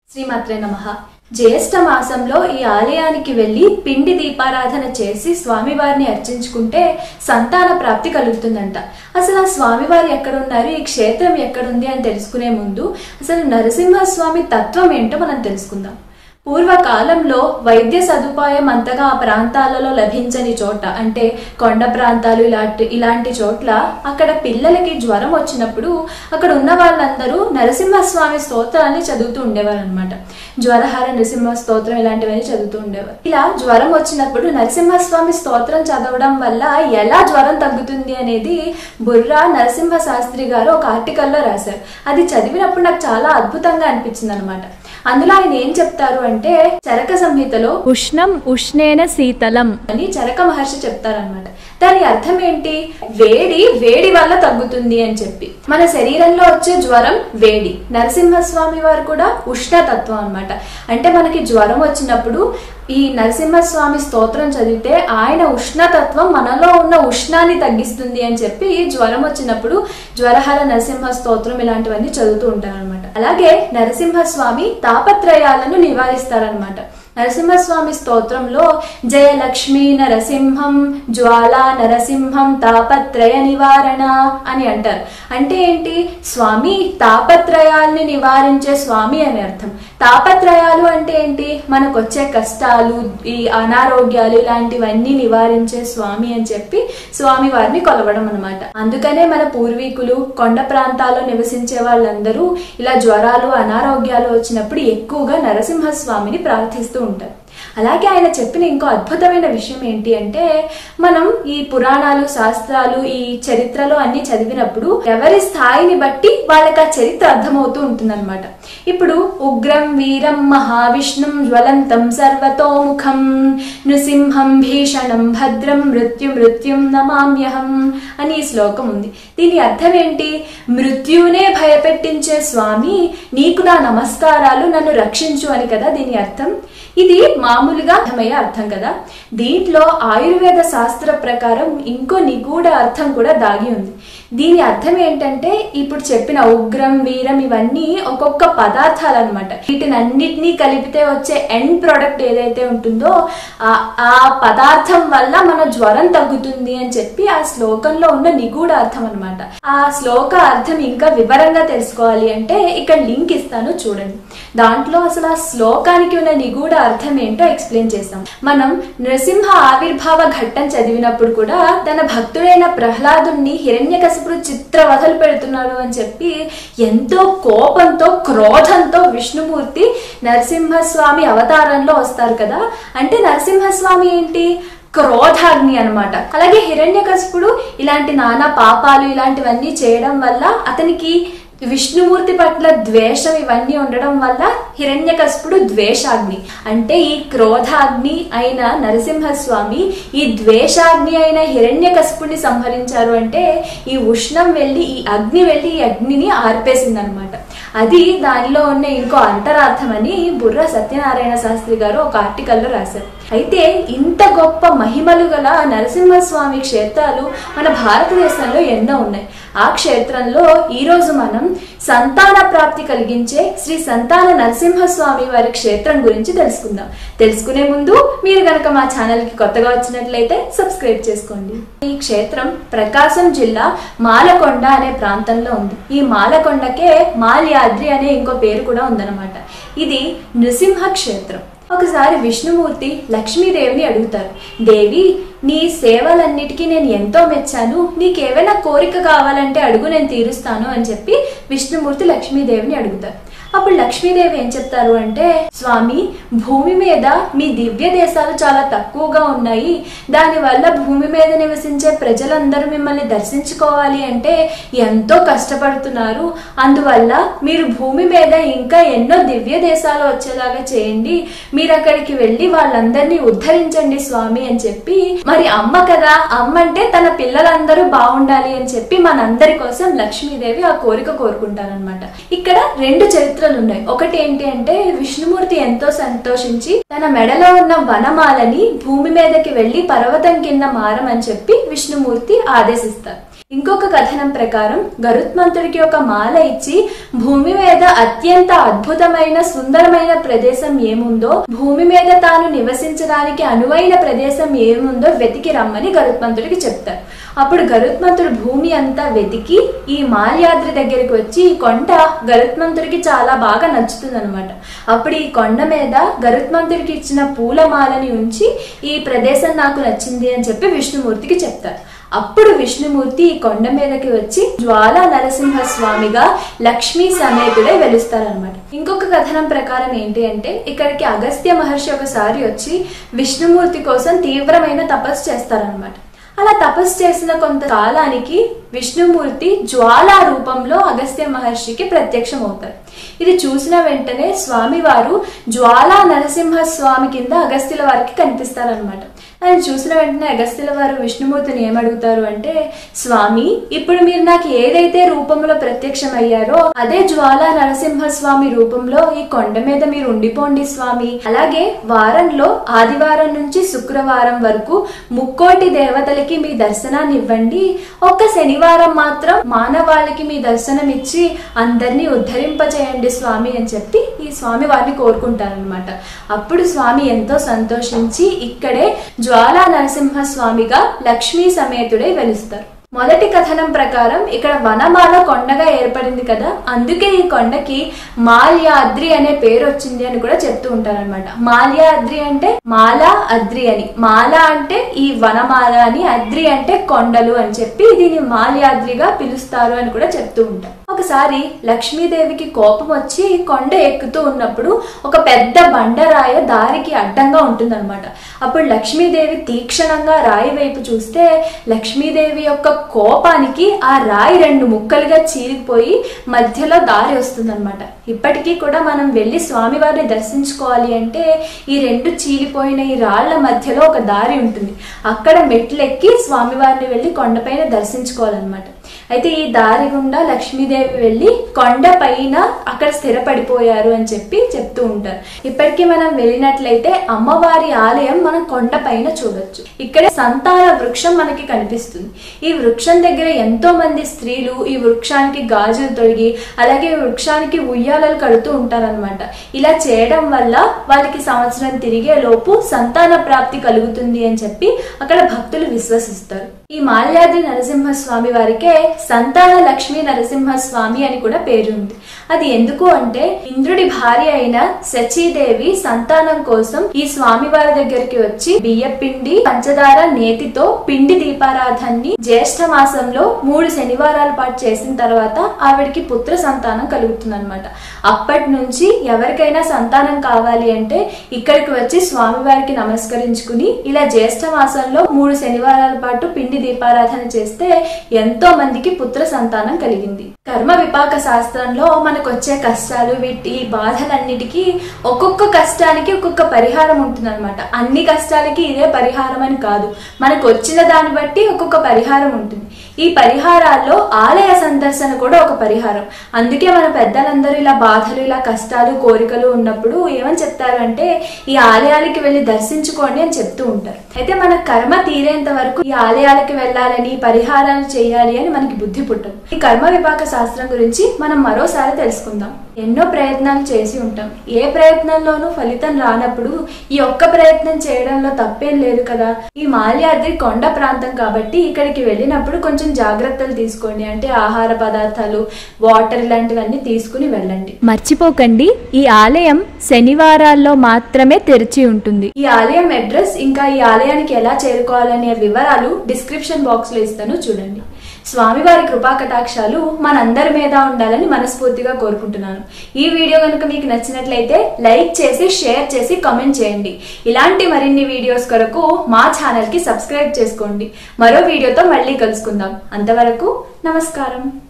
శ్రీమాత్రే నమ జ్యేష్ఠ మాసంలో ఈ ఆలయానికి వెళ్ళి పిండి దీపారాధన చేసి స్వామివారిని అర్చించుకుంటే సంతాన ప్రాప్తి కలుగుతుందంట అసలు ఆ స్వామివారు ఎక్కడున్నారు ఈ క్షేత్రం ఎక్కడుంది అని తెలుసుకునే ముందు అసలు నరసింహస్వామి తత్వం ఏంటో మనం తెలుసుకుందాం పూర్వకాలంలో వైద్య సదుపాయం అంతగా ఆ ప్రాంతాలలో లభించని చోట అంటే కొండ ప్రాంతాలు ఇలాంటి ఇలాంటి చోట్ల అక్కడ పిల్లలకి జ్వరం వచ్చినప్పుడు అక్కడ ఉన్న వాళ్ళందరూ నరసింహస్వామి స్తోత్రాన్ని చదువుతూ ఉండేవారు అనమాట జ్వరహార నరసింహ స్తోత్రం ఇలాంటివన్నీ చదువుతూ ఉండేవారు ఇలా జ్వరం వచ్చినప్పుడు నరసింహస్వామి స్తోత్రం చదవడం వల్ల ఎలా జ్వరం తగ్గుతుంది అనేది బుర్రా నరసింహ శాస్త్రి గారు ఒక ఆర్టికల్లో రాశారు అది చదివినప్పుడు నాకు చాలా అద్భుతంగా అనిపించింది అనమాట అందులో ఆయన ఏం చెప్తారు అంటే చరక సంహితలో ఉష్ణం ఉష్ణేన శీతలం అని చరక మహర్షి చెప్తారనమాట దాని అర్థం ఏంటి వేడి వేడి వల్ల తగ్గుతుంది అని చెప్పి మన శరీరంలో వచ్చే జ్వరం వేడి నరసింహస్వామి వారు కూడా ఉష్ణతత్వం అన్నమాట అంటే మనకి జ్వరం వచ్చినప్పుడు ఈ నరసింహస్వామి స్తోత్రం చదివితే ఆయన ఉష్ణతత్వం మనలో ఉన్న ఉష్ణాన్ని తగ్గిస్తుంది అని చెప్పి జ్వరం వచ్చినప్పుడు జ్వరహర నరసింహ స్తోత్రం ఇలాంటివన్నీ చదువుతూ ఉంటారనమాట అలాగే నరసింహస్వామి తాపత్రయాలను నివారిస్తారనమాట నరసింహస్వామి స్తోత్రంలో జయ లక్ష్మీ నరసింహం జ్వాలా నరసింహం తాపత్రయ నివారణ అని అంటారు అంటే ఏంటి స్వామి తాపత్రయాల్ని నివారించే స్వామి అని అర్థం తాపత్రయాలు అంటే ఏంటి మనకు వచ్చే కష్టాలు ఈ అనారోగ్యాలు ఇలాంటివన్నీ నివారించే స్వామి అని చెప్పి స్వామి వారిని కొలవడం అనమాట అందుకనే మన పూర్వీకులు కొండ ప్రాంతాల్లో నివసించే వాళ్ళందరూ ఇలా జ్వరాలు అనారోగ్యాలు వచ్చినప్పుడు ఎక్కువగా నరసింహస్వామిని ప్రార్థిస్తూ ఉంటారు అలాగే ఆయన చెప్పిన ఇంకో అద్భుతమైన విషయం ఏంటి అంటే మనం ఈ పురాణాలు శాస్త్రాలు ఈ చరిత్రలో అన్ని చదివినప్పుడు ఎవరి స్థాయిని బట్టి వాళ్ళకి ఆ చరిత్ర అర్థమవుతూ ఉంటుందన్నమాట ఇప్పుడు ఉగ్రం వీరం మహావిష్ణుం జ్వలంతం సర్వతోముఖం నృసింహం భీషణం భద్రం మృత్యు మృత్యుం నమామ్యహం అని ఈ శ్లోకం ఉంది దీని అర్థం ఏంటి మృత్యునే భయపెట్టించే స్వామి నీకు నా నమస్కారాలు నన్ను రక్షించు అని కదా దీని అర్థం ఇది మామూలుగా అర్థమయ్యే అర్థం కదా దీంట్లో ఆయుర్వేద శాస్త్ర ప్రకారం ఇంకో నిగూఢ అర్థం కూడా దాగి ఉంది దీని అర్థం ఏంటంటే ఇప్పుడు చెప్పిన ఉగ్రం వీరం ఇవన్నీ ఒక్కొక్క పదార్థాలు అనమాట వీటిని అన్నిటినీ కలిపితే వచ్చే ఎండ్ ప్రోడక్ట్ ఏదైతే ఉంటుందో ఆ ఆ పదార్థం వల్ల మన జ్వరం తగ్గుతుంది అని చెప్పి ఆ శ్లోకంలో ఉన్న నిగూఢ అర్థం అనమాట ఆ శ్లోక అర్థం ఇంకా వివరంగా తెలుసుకోవాలి అంటే ఇక్కడ లింక్ ఇస్తాను చూడండి దాంట్లో అసలు ఆ శ్లోకానికి ఉన్న నిగూఢ అర్థం ఏంటో ఎక్స్ప్లెయిన్ చేస్తాం మనం నృసింహ ఆవిర్భావ ఘట్టం చదివినప్పుడు కూడా తన భక్తుడైన ప్రహ్లాదుని హిరణ్యకశపుడు చిత్రవధలు పెడుతున్నాడు అని చెప్పి ఎంతో కోపంతో క్రోధంతో విష్ణుమూర్తి నరసింహస్వామి అవతారంలో వస్తారు కదా అంటే నరసింహస్వామి ఏంటి క్రోధాగ్ని అనమాట అలాగే హిరణ్యకశపుడు ఇలాంటి నానా పాపాలు ఇలాంటివన్నీ చేయడం వల్ల అతనికి విష్ణుమూర్తి పట్ల ద్వేషం ఇవన్నీ ఉండడం వల్ల హిరణ్యకశపుడు ద్వేషాగ్ని అంటే ఈ క్రోధాగ్ని అయిన నరసింహస్వామి ఈ ద్వేషాగ్ని అయిన హిరణ్యకశపుడిని సంహరించారు అంటే ఈ ఉష్ణం వెళ్ళి ఈ అగ్ని వెళ్ళి ఈ అగ్నిని ఆర్పేసింది అనమాట అది దానిలో ఉన్న ఇంకో అంతరార్థం అని బుర్ర సత్యనారాయణ శాస్త్రి గారు ఒక ఆర్టికల్లో రాశారు అయితే ఇంత గొప్ప మహిమలు గల నరసింహస్వామి క్షేత్రాలు మన భారతదేశంలో ఎన్నో ఉన్నాయి ఆ క్షేత్రంలో ఈరోజు మనం సంతాన ప్రాప్తి కలిగించే శ్రీ సంతాన నరసింహస్వామి వారి క్షేత్రం గురించి తెలుసుకుందాం తెలుసుకునే ముందు మీరు కనుక మా ఛానల్కి కొత్తగా వచ్చినట్లయితే సబ్స్క్రైబ్ చేసుకోండి ఈ క్షేత్రం ప్రకాశం జిల్లా మాలకొండ అనే ప్రాంతంలో ఉంది ఈ మాలకొండకే మాల్యాద్రి అనే ఇంకో పేరు కూడా ఉందన్నమాట ఇది నృసింహ క్షేత్రం ఒకసారి విష్ణుమూర్తి లక్ష్మీదేవిని అడుగుతారు దేవి నీ సేవలన్నిటికీ నేను ఎంతో మెచ్చాను నీకేమైనా కోరిక కావాలంటే అడుగు నేను తీరుస్తాను అని చెప్పి విష్ణుమూర్తి లక్ష్మీదేవిని అడుగుతారు అప్పుడు లక్ష్మీదేవి ఏం చెప్తారు అంటే స్వామి భూమి మీద మీ దివ్య దేశాలు చాలా తక్కువగా ఉన్నాయి దానివల్ల భూమి మీద నివసించే ప్రజలందరూ మిమ్మల్ని దర్శించుకోవాలి అంటే ఎంతో కష్టపడుతున్నారు అందువల్ల మీరు భూమి మీద ఇంకా ఎన్నో దివ్య దేశాలు వచ్చేలాగా చేయండి మీరు అక్కడికి వెళ్ళి వాళ్ళందరినీ ఉద్ధరించండి స్వామి అని చెప్పి మరి అమ్మ కదా అమ్మ అంటే తన పిల్లలందరూ బాగుండాలి అని చెప్పి మనందరి కోసం లక్ష్మీదేవి ఆ కోరిక కోరుకుంటారనమాట ఇక్కడ రెండు చరిత్రలు ఉన్నాయి ఒకటి ఏంటి అంటే విష్ణుమూర్తి ఎంతో సంతోషించి తన మెడలో ఉన్న వనమాలని భూమి మీదకి వెళ్లి పర్వతం కింద మారమని చెప్పి విష్ణుమూర్తి ఆదేశిస్తారు ఇంకొక కథనం ప్రకారం గరుత్మంతుడికి ఒక మాల ఇచ్చి భూమి మీద అత్యంత అద్భుతమైన సుందరమైన ప్రదేశం ఏముందో భూమి మీద తాను నివసించడానికి అనువైన ప్రదేశం ఏముందో వెతికి రమ్మని గరుత్మంతుడికి చెప్తారు అప్పుడు గరుత్మంతుడు భూమి అంతా వెతికి ఈ మాల్యాద్రి దగ్గరికి వచ్చి ఈ కొండ గరుత్మంతుడికి చాలా బాగా నచ్చుతుంది అనమాట అప్పుడు ఈ కొండ మీద గరుత్మంతుడికి ఇచ్చిన పూలమాలని ఉంచి ఈ ప్రదేశం నాకు నచ్చింది అని చెప్పి విష్ణుమూర్తికి చెప్తారు అప్పుడు విష్ణుమూర్తి ఈ కొండ మీదకి వచ్చి జ్వాలా నరసింహ స్వామిగా లక్ష్మీ సమేతుడై వెలుస్తారనమాట ఇంకొక కథనం ప్రకారం ఏంటి అంటే ఇక్కడికి అగస్త్య మహర్షి ఒకసారి వచ్చి విష్ణుమూర్తి కోసం తీవ్రమైన తపస్సు చేస్తారనమాట అలా తపస్సు చేసిన కొంత కాలానికి విష్ణుమూర్తి జ్వాలా రూపంలో అగస్త్య మహర్షికి ప్రత్యక్షం అవుతారు ఇది చూసిన వెంటనే స్వామివారు జ్వాలా నరసింహ స్వామి కింద అగస్త్యుల వారికి కనిపిస్తారనమాట ఆయన చూసిన వెంటనే అగస్త్యుల వారు విష్ణుమూర్తిని ఏమడుగుతారు అంటే స్వామి ఇప్పుడు మీరు నాకు ఏదైతే రూపంలో ప్రత్యక్షం అయ్యారో అదే జ్వాలా నరసింహ స్వామి రూపంలో ఈ కొండ మీద మీరు ఉండిపోండి స్వామి అలాగే వారంలో ఆదివారం నుంచి శుక్రవారం వరకు ముక్కోటి దేవతలకి మీ దర్శనాన్ని ఇవ్వండి ఒక్క శనివారం మాత్రం మానవాళికి మీ దర్శనం ఇచ్చి అందరినీ ఉద్ధరింపచేయండి స్వామి అని చెప్పి ఈ స్వామి వారిని కోరుకుంటారనమాట అప్పుడు స్వామి ఎంతో సంతోషించి ఇక్కడే జ్వాలా నరసింహ స్వామిగా లక్ష్మీ సమేతుడై వెలుస్తారు మొదటి కథనం ప్రకారం ఇక్కడ వనమాల కొండగా ఏర్పడింది కదా అందుకే ఈ కొండకి మాల్యాద్రి అనే పేరు వచ్చింది అని కూడా చెప్తూ ఉంటారనమాట మాల్యాద్రి అంటే మాల అద్రి అని మాల అంటే ఈ వనమాల అని అద్రి అంటే కొండలు అని చెప్పి దీన్ని మాల్యాద్రిగా పిలుస్తారు అని కూడా చెప్తూ ఉంటారు ఒకసారి లక్ష్మీదేవికి కోపం వచ్చి కొండ ఎక్కుతూ ఉన్నప్పుడు ఒక పెద్ద బండరాయ దారికి అడ్డంగా ఉంటుందన్నమాట అప్పుడు లక్ష్మీదేవి తీక్షణంగా రాయి వైపు చూస్తే లక్ష్మీదేవి యొక్క కోపానికి ఆ రాయి రెండు ముక్కలుగా చీలిపోయి మధ్యలో దారి వస్తుందన్నమాట ఇప్పటికీ కూడా మనం వెళ్ళి స్వామివారిని దర్శించుకోవాలి అంటే ఈ రెండు చీలిపోయిన ఈ రాళ్ల మధ్యలో ఒక దారి ఉంటుంది అక్కడ మెట్లెక్కి స్వామివారిని వెళ్ళి కొండపైన దర్శించుకోవాలన్నమాట అయితే ఈ దారి గుండా లక్ష్మీదేవి వెళ్ళి కొండ పైన అక్కడ స్థిరపడిపోయారు అని చెప్పి చెప్తూ ఉంటారు ఇప్పటికీ మనం వెళ్ళినట్లయితే అమ్మవారి ఆలయం మనం కొండ పైన చూడొచ్చు ఇక్కడే సంతాన వృక్షం మనకి కనిపిస్తుంది ఈ వృక్షం దగ్గర ఎంతో మంది స్త్రీలు ఈ వృక్షానికి గాజులు తొడిగి అలాగే ఈ వృక్షానికి ఉయ్యాలలు కడుతూ ఉంటారనమాట ఇలా చేయడం వల్ల వాళ్ళకి సంవత్సరం తిరిగే లోపు సంతాన ప్రాప్తి కలుగుతుంది అని చెప్పి అక్కడ భక్తులు విశ్వసిస్తారు ఈ మాల్యాద్రి నరసింహస్వామి వారికే సంతాన లక్ష్మీ నరసింహస్వామి అని కూడా పేరు ఉంది అది ఎందుకు అంటే ఇంద్రుడి భార్య అయిన సచీదేవి సంతానం కోసం ఈ స్వామి వారి దగ్గరికి వచ్చి బియ్య పిండి పంచదార నేతితో పిండి దీపారాధాన్ని జ్యేష్ఠ మాసంలో మూడు శనివారాల పాటు చేసిన తర్వాత ఆవిడకి పుత్ర సంతానం కలుగుతుందన్నమాట అప్పటి నుంచి ఎవరికైనా సంతానం కావాలి అంటే ఇక్కడికి వచ్చి స్వామివారికి నమస్కరించుకుని ఇలా జ్యేష్ఠ మాసంలో మూడు శనివారాల పాటు పిండి దీపారాధన చేస్తే ఎంతో మందికి పుత్ర సంతానం కలిగింది కర్మ విపాక శాస్త్రంలో మనకు వచ్చే కష్టాలు వీటి బాధలన్నిటికీ ఒక్కొక్క కష్టానికి ఒక్కొక్క పరిహారం ఉంటుందన్నమాట అన్ని కష్టాలకి ఇదే పరిహారం అని కాదు మనకు వచ్చిన దాన్ని బట్టి ఒక్కొక్క పరిహారం ఉంటుంది ఈ పరిహారాల్లో ఆలయ సందర్శన కూడా ఒక పరిహారం అందుకే మన పెద్దలందరూ ఇలా బాధలు ఇలా కష్టాలు కోరికలు ఉన్నప్పుడు ఏమని చెప్తారు అంటే ఈ ఆలయాలకి వెళ్ళి దర్శించుకోండి అని చెప్తూ ఉంటారు అయితే మన కర్మ తీరేంత వరకు ఈ ఆలయాలకి వెళ్ళాలని పరిహారాలు చేయాలి అని మనకి బుద్ధి పుట్టదు ఈ కర్మ విపాక శాస్త్రం గురించి మనం మరోసారి తెలుసుకుందాం ఎన్నో ప్రయత్నాలు చేసి ఉంటాం ఏ ప్రయత్నంలోనూ ఫలితం రానప్పుడు ఈ ఒక్క ప్రయత్నం చేయడంలో తప్పేం లేదు కదా ఈ మాల్యాద్రి కొండ ప్రాంతం కాబట్టి ఇక్కడికి వెళ్ళినప్పుడు కొంచెం జాగ్రత్తలు తీసుకోండి అంటే ఆహార పదార్థాలు వాటర్ ఇలాంటివన్నీ తీసుకుని వెళ్ళండి మర్చిపోకండి ఈ ఆలయం శనివారాల్లో మాత్రమే తెరిచి ఉంటుంది ఈ ఆలయం అడ్రస్ ఇంకా ఈ ఆలయానికి ఎలా చేరుకోవాలనే వివరాలు డిస్క్రిప్షన్ బాక్స్ లో ఇస్తాను చూడండి స్వామివారి కృపా కటాక్షాలు మనందరి మీద ఉండాలని మనస్ఫూర్తిగా కోరుకుంటున్నాను ఈ వీడియో కనుక మీకు నచ్చినట్లయితే లైక్ చేసి షేర్ చేసి కామెంట్ చేయండి ఇలాంటి మరిన్ని వీడియోస్ కొరకు మా ఛానల్కి సబ్స్క్రైబ్ చేసుకోండి మరో వీడియోతో మళ్ళీ కలుసుకుందాం అంతవరకు నమస్కారం